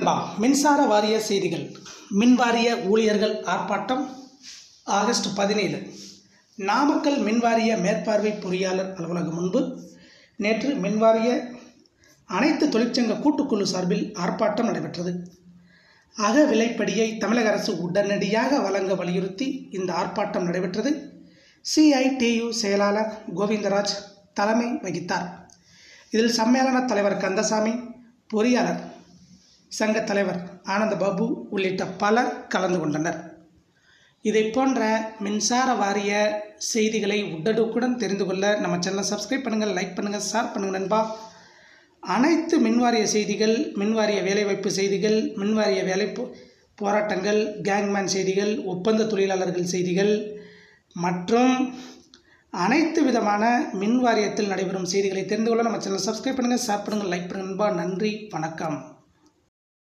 நண்பா மின்சார வாரிய செய்திகள் மின் வாரிய ஊழியர்கள் ஆர்ப்பாட்டம் ஆகஸ்ட் பதினேழு நாமக்கல் மின்வாரிய மேற்பார்வை பொறியாளர் அலுவலகம் முன்பு நேற்று மின்வாரிய அனைத்து தொழிற்சங்க கூட்டுக்குழு சார்பில் ஆர்ப்பாட்டம் நடைபெற்றது அக விலைப்படியை தமிழக அரசு உடனடியாக வழங்க வலியுறுத்தி இந்த ஆர்ப்பாட்டம் நடைபெற்றது சிஐடியு செயலாளர் கோவிந்தராஜ் தலைமை வகித்தார் இதில் சம்மேளன தலைவர் கந்தசாமி பொறியாளர் சங்க தலைவர் ஆனந்த பாபு உள்ளிட்ட பலர் கலந்து கொண்டனர் இதை போன்ற மின்சார வாரிய செய்திகளை உடனுக்குடன் தெரிந்து கொள்ள நம்ம சேனலை சப்ஸ்கிரைப் பண்ணுங்கள் லைக் பண்ணுங்கள் ஷேர் பண்ணுங்கள் நண்பா அனைத்து மின்வாரிய செய்திகள் மின்வாரிய வேலைவாய்ப்பு செய்திகள் மின்வாரிய வேலை போ போராட்டங்கள் கேங்மேன் செய்திகள் ஒப்பந்த தொழிலாளர்கள் செய்திகள் மற்றும் அனைத்து விதமான மின் வாரியத்தில் நடைபெறும் செய்திகளை தெரிந்து கொள்ள நம்ம சேனலை சப்ஸ்கிரைப் பண்ணுங்கள் ஷேர் பண்ணுங்கள் லைக் பண்ணுங்கள் நண்பா நன்றி வணக்கம்